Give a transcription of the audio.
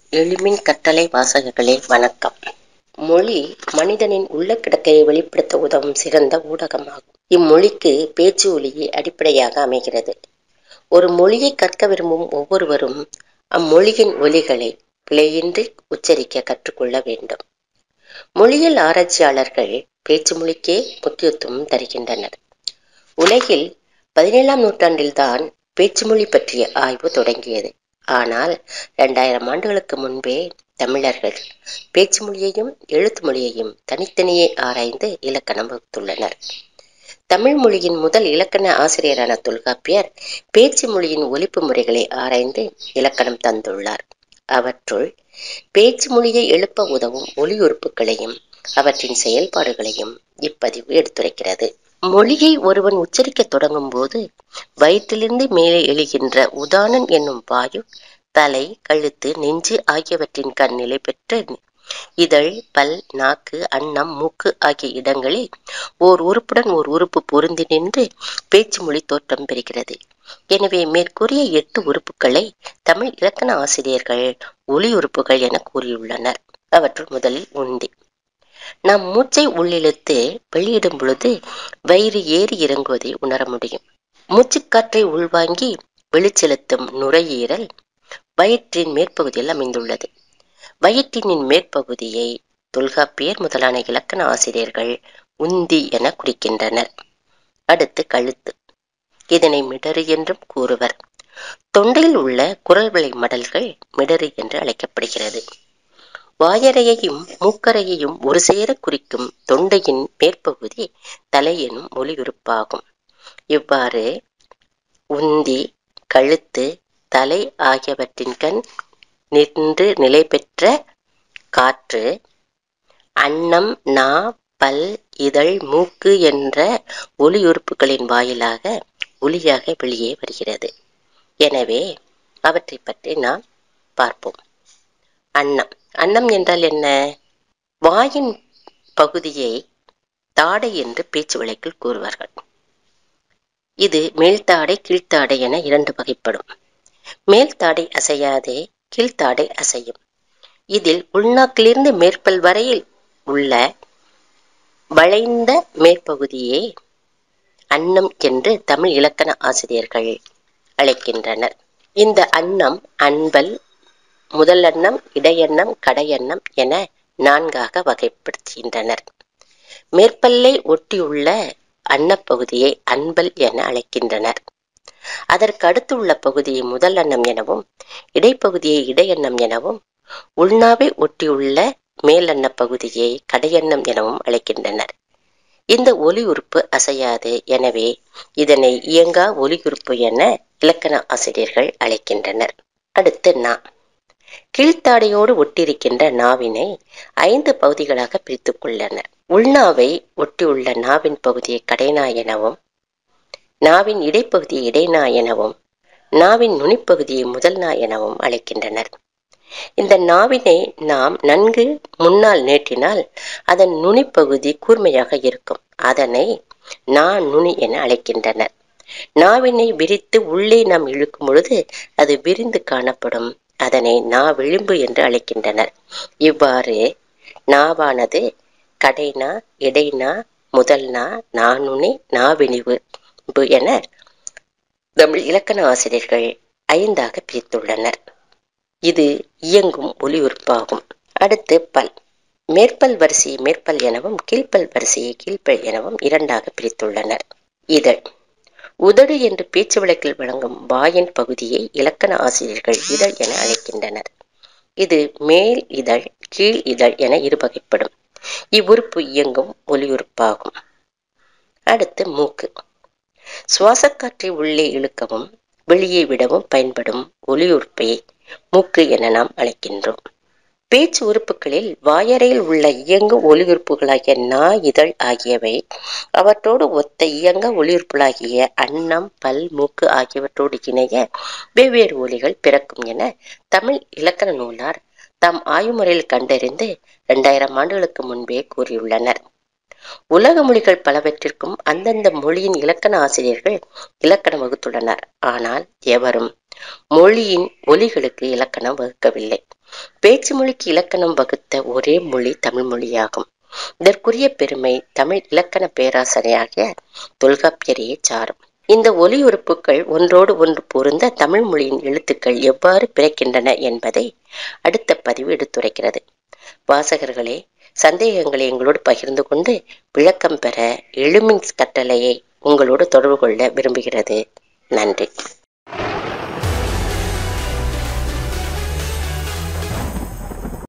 எளிமின் கட்டளை வாசகர்களே வணக்கம் மொழி மனிதனின் உள்ள கிடக்கையை வெளிப்படுத்த உதவும் சிறந்த ஊடகமாகும் இம்மொழிக்கு பேச்சு ஒலியே அடிப்படையாக அமைகிறது ஒரு மொழியை கற்க விரும்பும் ஒவ்வொருவரும் அம்மொழியின் ஒலிகளை பிழையின்றி உச்சரிக்க கற்றுக்கொள்ள வேண்டும் மொழியியல் ஆராய்ச்சியாளர்கள் பேச்சு மொழிக்கே முக்கியத்துவம் தருகின்றனர் உலகில் பதினேழாம் நூற்றாண்டில்தான் பேச்சு மொழி பற்றிய ஆய்வு தொடங்கியது ஆனால் இரண்டாயிரம் ஆண்டுகளுக்கு முன்பே தமிழர்கள் பேச்சு மொழியையும் எழுத்து மொழியையும் தனித்தனியே ஆராய்ந்து இலக்கணம் வகுத்துள்ளனர் தமிழ் மொழியின் முதல் இலக்கண ஆசிரியரான தொல்காப்பியர் பேச்சு மொழியின் ஒலிப்பு முறைகளை ஆராய்ந்து இலக்கணம் தந்துள்ளார் அவற்றுள் பேச்சு மொழியை எழுப்ப உதவும் ஒலி உறுப்புகளையும் அவற்றின் செயல்பாடுகளையும் இப்பதிவு எடுத்துரைக்கிறது மொழியை ஒருவன் உச்சரிக்க தொடங்கும் போது வயிற்றிலிருந்து மேலே எழுகின்ற உதானன் என்னும் வாயு தலை கழுத்து நெஞ்சு ஆகியவற்றின் கண் நிலை பெற்ற இதழ் பல் நாக்கு அன்னம் மூக்கு ஆகிய இடங்களில் ஓர் உறுப்புடன் ஓர் உறுப்பு பொருந்தி நின்று பேச்சு மொழி தோற்றம் பெறுகிறது எனவே மேற்கூறிய எட்டு உறுப்புகளை தமிழ் இலக்கண ஆசிரியர்கள் ஒளி உறுப்புகள் என கூறியுள்ளனர் அவற்றுள் முதலில் உந்தி நாம் மூச்சை உள்ளிழுத்து வெளியிடும் பொழுது வயிறு ஏறி இறங்குவதை உணர முடியும் மூச்சுக்காற்றை உள்வாங்கி வெளிச்செலுத்தும் நுரையீரல் வயிற்றின் மேற்பகுதியில் அமைந்துள்ளது வயிற்றினின் மேற்பகுதியை தொல்காப்பியர் முதலான இலக்கண ஆசிரியர்கள் உந்தி என குறிக்கின்றனர் அடுத்து கழுத்து இதனை மிடறு என்றும் கூறுவர் தொண்டையில் உள்ள குரல் விளை மடல்கள் மிடறு என்று அழைக்கப்படுகிறது வாயறையையும் மூக்கரையையும் ஒரு சேர குறிக்கும் தொண்டையின் மேற்பகுதி தலை எனும் ஒளியுறுப்பாகும் இவ்வாறு உந்தி கழுத்து தலை ஆகியவற்றின் கண் நின்று நிலை பெற்ற காற்று அன்னம் நா பல் இதழ் மூக்கு என்ற ஒளி உறுப்புகளின் வாயிலாக ஒளியாக வெளியே வருகிறது எனவே அவற்றை பற்றி நாம் பார்ப்போம் அன்னம் அன்னம் என்றால் என்ன வாயின் பகுதியை தாடை என்று பேச்சு வழக்கில் கூறுவார்கள் இது மேல்தாடை கீழ்த்தாடை என இரண்டு வகைப்படும் மேல்தாடை அசையாதே கீழ்த்தாடை அசையும் இதில் உள்நாக்கிலிருந்து மேற்பல் வரையில் உள்ள வளைந்த மேற்பகுதியே அன்னம் என்று தமிழ் இலக்கண ஆசிரியர்கள் அழைக்கின்றனர் இந்த அன்னம் அன்பல் முதல் அன்னம் இடையன்னம் கடையன்னம் என நான்காக வகைப்படுத்துகின்றனர் மேற்பல்லை ஒட்டியுள்ள அன்னப்பகுதியை அன்பல் என அழைக்கின்றனர் அதற்கு அடுத்துள்ள பகுதியை முதல் அன்னம் எனவும் இடைப்பகுதியை இடையன்னம் எனவும் உள்நாவை ஒட்டியுள்ள மேலெண்ண பகுதியை கடையெண்ணம் எனவும் அழைக்கின்றனர் இந்த ஒலி உறுப்பு அசையாது எனவே இதனை இயங்கா ஒலி உறுப்பு என இலக்கண ஆசிரியர்கள் அழைக்கின்றனர் அடுத்து நா கீழ்த்தாடையோடு ஒட்டியிருக்கின்ற நாவினை ஐந்து பகுதிகளாக பிரித்துக் கொள்ளனர் உள்நாவை ஒட்டியுள்ள நாவின் பகுதியை கடைநா எனவும் நாவின் இடைப்பகுதியை இடைநா எனவும் நாவின் நுனிப்பகுதியை முதல் நா எனவும் அழைக்கின்றனர் இந்த நாவினை நாம் நன்கு முன்னால் நீட்டினால் அதன் நுனிப்பகுதி கூர்மையாக இருக்கும் அதனை நா நுனி என அழைக்கின்றனர் நாவினை விரித்து உள்ளே நாம் இழுக்கும் பொழுது அது விரிந்து காணப்படும் அதனை நா விளிம்பு என்று அழைக்கின்றனர் இவ்வாறு நாவானது கடைநா இடைநா முதல் நா நாநுனி நாவினிவு என தமிழ் இலக்கண ஆசிரியர்கள் ஐந்தாக பிரித்துள்ளனர் இது இயங்கும் ஒலி உறுப்பாகும் அடுத்து பல் மேற்பல் வரிசையை மேற்பல் எனவும் கீழ்ப்பல் வரிசையை கீழ்ப்பல் எனவும் இரண்டாக பிரித்துள்ளனர் இதழ் உதடு என்று பேச்சு வழக்கில் வழங்கும் வாயின் பகுதியை இலக்கண ஆசிரியர்கள் இதழ் என அழைக்கின்றனர் இது மேல் இதழ் கீழ் இதழ் என இரு வகைப்படும் இவ்வுறுப்பு இயங்கும் ஒலி உறுப்பாகும் அடுத்து மூக்கு சுவாசக்காற்றை உள்ளே இழுக்கவும் வெளியே விடவும் பயன்படும் ஒலி உறுப்பை மூக்கு என நாம் அழைக்கின்றோம் பேச்சு உறுப்புகளில் வாயறையில் உள்ள இயங்கு ஒலி உறுப்புகளாகிய நா இதழ் ஆகியவை அவற்றோடு ஒத்த இயங்க ஒளியுறுப்புகளாகிய அன்னம் பல் மூக்கு ஆகியவற்றோடு இணைய வெவ்வேறு ஒலிகள் பிறக்கும் என தமிழ் இலக்கண நூலார் தாம் ஆய்வுமுறையில் கண்டறிந்து இரண்டாயிரம் ஆண்டுகளுக்கு முன்பே கூறியுள்ளனர் உலக மொழிகள் பலவற்றிற்கும் அந்தந்த மொழியின் இலக்கண ஆசிரியர்கள் இலக்கணம் வகுத்துள்ளனர் ஆனால் எவரும் மொழியின் ஒலிகளுக்கு இலக்கணம் வகுக்கவில்லை பேச்சு மொழிக்கு இலக்கணம் வகுத்த ஒரே மொழி தமிழ் மொழியாகும் இதற்குரிய பெருமை தமிழ் இலக்கண பேராசிரியராகிய தொல்காப்பியரையே சாரும் இந்த ஒலி உறுப்புகள் ஒன்றோடு ஒன்று பொருந்த தமிழ் மொழியின் எழுத்துக்கள் எவ்வாறு பிறக்கின்றன என்பதை அடுத்த பதிவு எடுத்துரைக்கிறது வாசகர்களே சந்தேகங்களை எங்களோடு பகிர்ந்து கொண்டு விளக்கம் பெற எழுமின் கட்டளையை உங்களோடு தொடர்பு கொள்ள விரும்புகிறது நன்றி